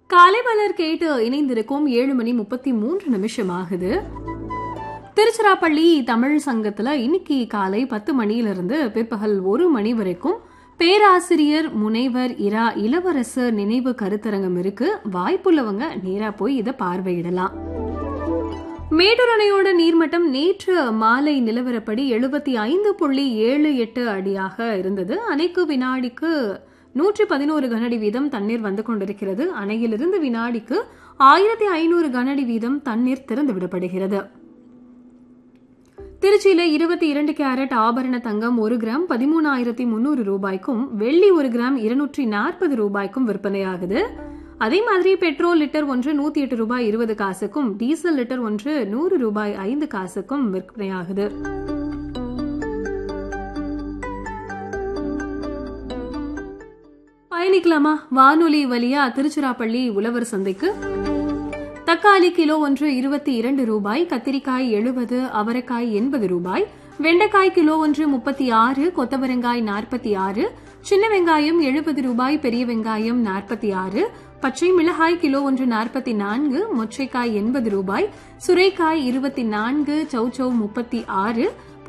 காலை மலர் கேட்டு இணைந்திருக்கும் ஏழு மணி முப்பத்தி மூன்று நிமிஷம் ஆகுது திருச்சிராப்பள்ளி தமிழ் சங்கத்துல இன்னைக்கு காலை பத்து மணியிலிருந்து பிற்பகல் ஒரு மணி வரைக்கும் பேராசிரியர் முனைவர் இரா இளவரசர் நினைவு கருத்தரங்கம் இருக்கு வாய்ப்புள்ளவங்க நேரா போய் இதை பார்வையிடலாம் மேட்டூர் அணையோட நீர்மட்டம் நேற்று மாலை நிலவரப்படி எழுபத்தி ஐந்து புள்ளி ஏழு எட்டு அடியாக இருந்தது அணைக்கு வினாடிக்கு நூற்றி பதினோரு கனஅடி வீதம் தண்ணீர் வந்து கொண்டிருக்கிறது அணையிலிருந்து வினாடிக்கு ஆயிரத்தி ஐநூறு கனஅடி வீதம் தண்ணீர் திறந்து விடப்படுகிறது திருச்சியில இருபத்தி இரண்டு கேரட் ஆபரண தங்கம் ஒரு கிராம் பதிமூணாயிரத்தி முன்னூறு ரூபாய்க்கும் வெள்ளி ஒரு கிராம் இருநூற்றி நாற்பது ரூபாய்க்கும் விற்பனையாகுது அதே மாதிரி பெட்ரோல் லிட்டர் ஒன்று நூத்தி எட்டு ரூபாய் இருபது காசுக்கும் டீசல் லிட்டர் ஒன்று நூறு ரூபாய் ஐந்து காசுக்கும் விற்பனையாகுது பயணிக்கலாமா வானொலி வழியா திருச்சிராப்பள்ளி உழவர் சந்தைக்கு தக்காளி கிலோ ஒன்று இருபத்தி இரண்டு ரூபாய் கத்திரிக்காய் எழுபது அவரைக்காய் எண்பது ரூபாய் வெண்டைக்காய் கிலோ ஒன்று முப்பத்தி ஆறு கொத்தவரங்காய் நாற்பத்தி ஆறு சின்ன வெங்காயம் எழுபது ரூபாய் பெரிய வெங்காயம் நாற்பத்தி ஆறு பச்சை மிளகாய் கிலோ ஒன்று நாற்பத்தி நான்கு மொச்சைக்காய் எண்பது ரூபாய் சுரைக்காய் இருபத்தி நான்கு சௌச்சௌ முப்பத்தி ஆறு